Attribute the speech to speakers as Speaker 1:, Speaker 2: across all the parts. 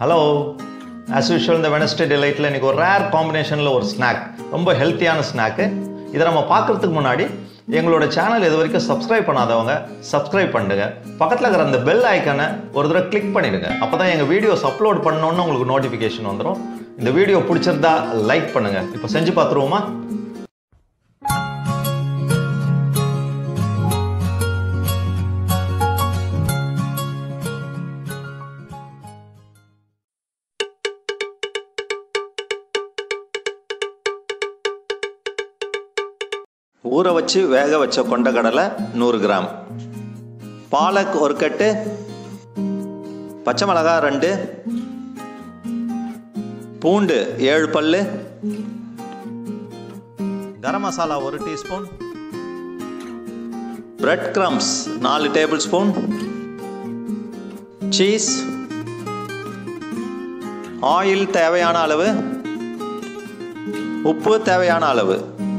Speaker 1: hello as usual இந்த Wednesday டிலைட்டில் இன்றைக்கி ஒரு ரேர் காம்பினேஷனில் ஒரு ஸ்நாக் ரொம்ப ஹெல்த்தியான ஸ்நாக்கு இதை நம்ம பார்க்குறதுக்கு முன்னாடி எங்களோட சேனல் இது வரைக்கும் சப்ஸ்கிரைப் பண்ணாதவங்க சப்ஸ்கிரைப் பண்ணுங்க பக்கத்தில் இருக்கிற அந்த பெல் ஐக்கனை ஒரு தடவை கிளிக் பண்ணிடுங்க அப்போ தான் எங்கள் வீடியோஸ் அப்லோட் பண்ணோன்னு உங்களுக்கு நோட்டிஃபிகேஷன் வந்துடும் இந்த வீடியோ பிடிச்சிருந்தா லைக் பண்ணுங்கள் இப்போ செஞ்சு பார்த்துருவோமா ஊற வச்சு வேக வச்ச கொண்டக்கடலை நூறு கிராம் பாலக் ஒரு கட்டு பச்சை மிளகா ரெண்டு பூண்டு ஏழு பல்லு கரம் மசாலா ஒரு டீஸ்பூன் பிரெட் கிரம்ஸ் நாலு டேபிள் ஸ்பூன் சீஸ் ஆயில் தேவையான அளவு உப்பு தேவையான அளவு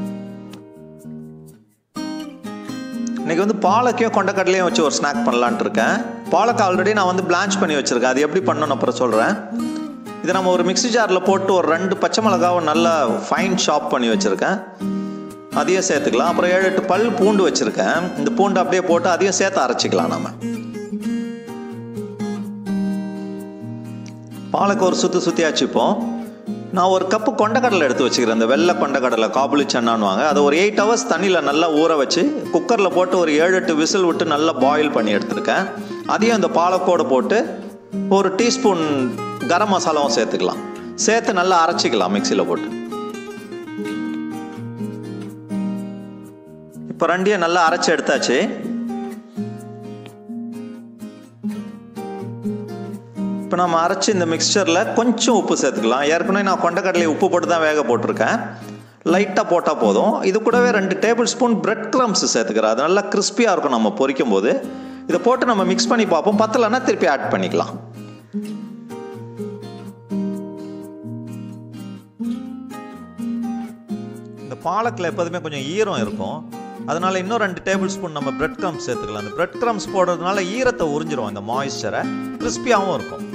Speaker 1: இன்னைக்கு வந்து பாலக்கையும் கொண்டக்கடலையும் வச்சு ஒரு ஸ்நாக் பண்ணலான்ட்டு இருக்கேன் பாலக்கை ஆல்ரெடி நான் வந்து பிளான்ச் பண்ணி வச்சுருக்கேன் அது எப்படி பண்ணணும் அப்புறம் சொல்கிறேன் இதை நம்ம ஒரு மிக்ஸி ஜாரில் போட்டு ஒரு ரெண்டு பச்சை மிளகாவை நல்லா ஃபைன் ஷாப் பண்ணி வச்சுருக்கேன் அதையும் சேர்த்துக்கலாம் அப்புறம் ஏழு எட்டு பல் பூண்டு வச்சுருக்கேன் இந்த பூண்டு அப்படியே போட்டு அதையும் சேர்த்து அரைச்சிக்கலாம் நம்ம பாலக்கு ஒரு சுற்றி சுற்றி வச்சுப்போம் நான் ஒரு கப்பு கொண்டக்கடலை எடுத்து வச்சுக்கிறேன் இந்த வெள்ளை கொண்டக்கடலை காபுலி சன்னான்னுவாங்க அதை ஒரு எயிட் ஹவர்ஸ் தண்ணியில் நல்லா ஊற வச்சு குக்கரில் போட்டு ஒரு ஏழு எட்டு விசில் விட்டு நல்லா பாயில் பண்ணி எடுத்திருக்கேன் அதையும் இந்த பாலக்கோடு போட்டு ஒரு டீஸ்பூன் கரம் மசாலாவும் சேர்த்துக்கலாம் சேர்த்து நல்லா அரைச்சிக்கலாம் மிக்சியில் போட்டு இப்போ ரெண்டையும் நல்லா அரைச்சி எடுத்தாச்சு இப்போ நம்ம அரைச்சி இந்த மிக்சரில் கொஞ்சம் உப்பு சேர்த்துக்கலாம் ஏற்கனவே நான் கொண்டக்கடலை உப்பு போட்டு தான் வேக போட்டிருக்கேன் லைட்டாக போட்டால் போதும் இது கூடவே ரெண்டு டேபிள் ஸ்பூன் பிரெட் க்ரம்ஸ் சேர்த்துக்கிறேன் அது நல்லா கிறிஸ்பியாக இருக்கும் நம்ம பொரிக்கும் போது இதை போட்டு நம்ம மிக்ஸ் பண்ணி பார்ப்போம் பத்தலைன்னா திருப்பி ஆட் பண்ணிக்கலாம் இந்த பாலக்கில் எப்போதுமே கொஞ்சம் ஈரம் இருக்கும் அதனால இன்னும் ரெண்டு டேபிள் ஸ்பூன் நம்ம பிரெட் க்ரம்ஸ் சேர்த்துக்கலாம் அந்த பிரெட் க்ரம்ஸ் போடுறதுனால ஈரத்தை உறிஞ்சிரும் இந்த மாய்ஸ்சரை கிறிஸ்பியாகவும் இருக்கும்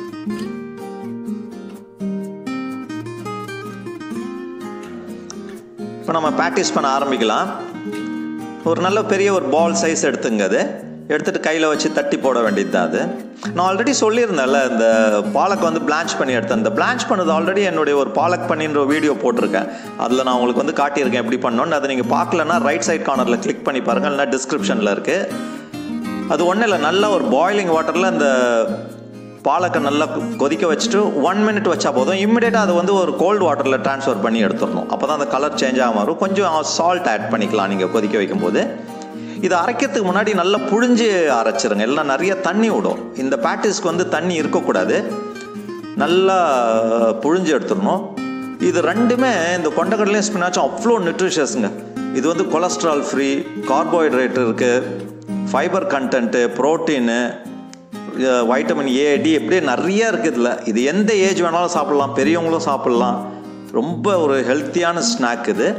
Speaker 1: இப்போ நம்ம ப்ராக்டிஸ் பண்ண ஆரம்பிக்கலாம் ஒரு நல்ல பெரிய ஒரு பால் சைஸ் எடுத்துங்க அது எடுத்துகிட்டு கையில் வச்சு தட்டி போட வேண்டியது தான் அது நான் ஆல்ரெடி சொல்லியிருந்தேன்ல இந்த பாலக் வந்து பிளான்ச் பண்ணி எடுத்தேன் இந்த பிளான்ச் பண்ணது ஆல்ரெடி என்னுடைய ஒரு பாலக் பண்ணின்ற வீடியோ போட்டிருக்கேன் அதில் நான் உங்களுக்கு வந்து காட்டியிருக்கேன் எப்படி பண்ணணும்னு அதை நீங்கள் பார்க்கலன்னா ரைட் சைட் கார்னரில் கிளிக் பண்ணி பாருங்கள் இல்லைனா டிஸ்கிரிப்ஷனில் இருக்குது அது ஒன்றும் இல்லை நல்ல ஒரு பாயிலிங் வாட்டரில் அந்த பாலக்கை நல்லா கொதிக்க வச்சுட்டு ஒன் மினிட் வச்சா போதும் இம்மிடியேட்டாக அது வந்து ஒரு கோல்டு வாட்டரில் ட்ரான்ஸ்ஃபர் பண்ணி எடுத்துடணும் அப்போ தான் அந்த கலர் சேஞ்ச் ஆகாம வரும் கொஞ்சம் சால்ட் ஆட் பண்ணிக்கலாம் நீங்கள் கொதிக்க வைக்கும்போது இது அரைக்கிறதுக்கு முன்னாடி நல்லா புழிஞ்சு அரைச்சிருங்க எல்லாம் நிறைய தண்ணி விடும் இந்த பேட்டிஸ்க்கு வந்து தண்ணி இருக்கக்கூடாது நல்லா புழிஞ்சு எடுத்துடணும் இது ரெண்டுமே இந்த கொண்டக்கடலையும் ஸ்பினாச்சும் அவ்வளோ நியூட்ரிஷியஸுங்க இது வந்து கொலஸ்ட்ரால் ஃப்ரீ கார்போஹைட்ரேட் இருக்குது fibre content protein vitamin A D இப்படியே நிறைய இருக்குது இதில் இது எந்த ஏஜ் வேணாலும் சாப்பிட்லாம் பெரியவங்களும் சாப்பிட்லாம் ரொம்ப ஒரு ஹெல்த்தியான ஸ்நாக் இது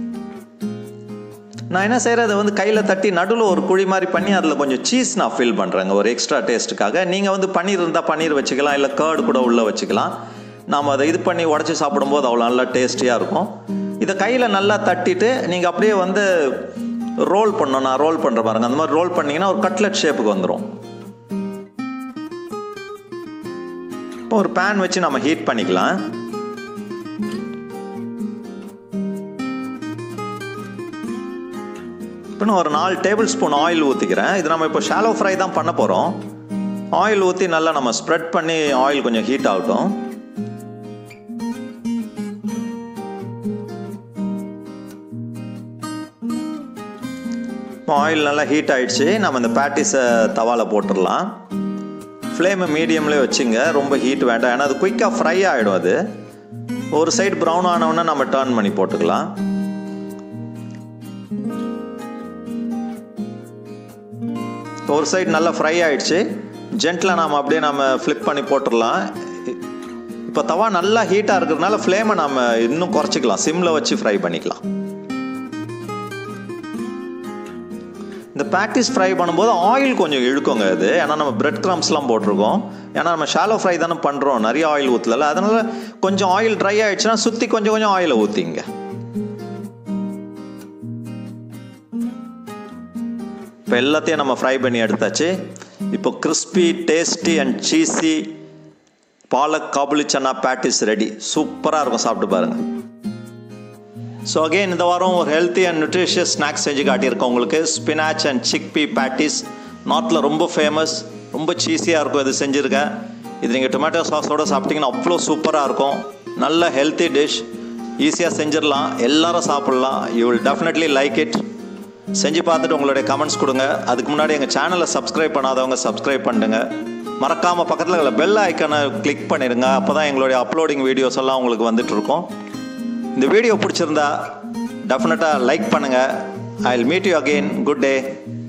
Speaker 1: நான் என்ன செய்கிறேன் அதை வந்து கையில் தட்டி நடுவில் ஒரு குழி மாதிரி பண்ணி அதில் கொஞ்சம் சீஸ் நான் ஃபில் பண்ணுறேங்க ஒரு எக்ஸ்ட்ரா டேஸ்ட்டுக்காக நீங்கள் வந்து பன்னீர் இருந்தால் பன்னீர் வச்சுக்கலாம் இல்லை கேர்டு கூட உள்ளே வச்சுக்கலாம் நாம் அதை இது பண்ணி உடச்சி சாப்பிடும்போது அவ்வளோ நல்லா டேஸ்டியாக இருக்கும் இதை கையில் நல்லா தட்டிட்டு நீங்கள் அப்படியே வந்து ரோல் பண்ணணும் நான் ரோல் பண்ணுற பாருங்க அந்த மாதிரி ரோல் பண்ணிங்கன்னா ஒரு கட்லெட் ஷேப்புக்கு வந்துடும் இப்போ ஒரு பேன் வச்சு நம்ம ஹீட் பண்ணிக்கலாம் இப்போ நான் ஒரு நாலு டேபிள் ஸ்பூன் ஆயில் ஊற்றிக்கிறேன் இது நம்ம இப்போ ஷாலோ ஃப்ரை தான் பண்ண போகிறோம் ஆயில் ஊற்றி நல்லா நம்ம ஸ்ப்ரெட் பண்ணி ஆயில் கொஞ்சம் ஹீட் ஆகட்டும் ஆயில் நல்லா ஹீட் ஆயிடுச்சு நம்ம இந்த பேட்டிஸை தவாவில் போட்டுடலாம் ஃப்ளேமை மீடியம்லேயே வச்சுங்க ரொம்ப ஹீட் வேண்டாம் ஏன்னா அது குயிக்காக ஃப்ரை ஆகிடும் அது ஒரு சைடு ப்ரௌன் ஆனவுடனே நம்ம டர்ன் பண்ணி போட்டுக்கலாம் ஒரு சைடு நல்லா ஃப்ரை ஆயிடுச்சு ஜென்டில் நாம் அப்படியே நம்ம ஃப்ளிப் பண்ணி போட்டுடலாம் இப்போ தவா நல்லா ஹீட்டாக இருக்கிறதுனால ஃப்ளேமை நம்ம இன்னும் குறைச்சிக்கலாம் சிம்மில் வச்சு ஃப்ரை பண்ணிக்கலாம் இந்த பேட்டிஸ் ஃப்ரை பண்ணும்போது ஆயில் கொஞ்சம் இழுக்குங்க இது ஏன்னா நம்ம பிரெட் க்ரம்ஸ்லாம் போட்டிருக்கோம் ஏன்னா நம்ம ஷாலோ ஃப்ரை தானே பண்ணுறோம் நிறைய ஆயில் ஊற்றல அதனால கொஞ்சம் ஆயில் ட்ரை ஆயிடுச்சுன்னா சுற்றி கொஞ்சம் கொஞ்சம் ஆயிலை ஊற்றிங்க இப்போ எல்லாத்தையும் நம்ம ஃப்ரை பண்ணி எடுத்தாச்சு இப்போ crispy tasty and cheesy palak kabuli chana patties ready சூப்பராக இருக்கும் சாப்பிட்டு பாருங்கள் ஸோ அகெயின் இந்த வாரம் ஒரு ஹெல்த்தி அண்ட் நியூட்ரிஷியஸ் ஸ்நாக்ஸ் செஞ்சு காட்டியிருக்கோம் உங்களுக்கு spinach and chickpea patties நார்த்தில் ரொம்ப ஃபேமஸ் ரொம்ப சீஸியாக இருக்கும் இது செஞ்சுருக்கேன் இது நீங்கள் டொமேட்டோ சாஸோடு சாப்பிட்டீங்கன்னா அவ்வளோ சூப்பராக இருக்கும் நல்ல ஹெல்த்தி டிஷ் ஈஸியாக செஞ்சிடலாம் எல்லாரும் சாப்பிட்லாம் you will definitely like it செஞ்சு பார்த்துட்டு உங்களுடைய கமெண்ட்ஸ் கொடுங்க அதுக்கு முன்னாடி எங்கள் சேனலை சப்ஸ்கிரைப் பண்ணாதவங்க சப்ஸ்கிரைப் பண்ணுங்க மறக்காமல் பக்கத்தில் இருக்கிற பெல் ஐக்கனை கிளிக் பண்ணிடுங்க அப்போ தான் எங்களுடைய அப்லோடிங் வீடியோஸ் எல்லாம் உங்களுக்கு வந்துட்டு இருக்கும் இந்த வீடியோ பிடிச்சிருந்தா டெஃபினட்டாக லைக் பண்ணுங்கள் I will meet you again good day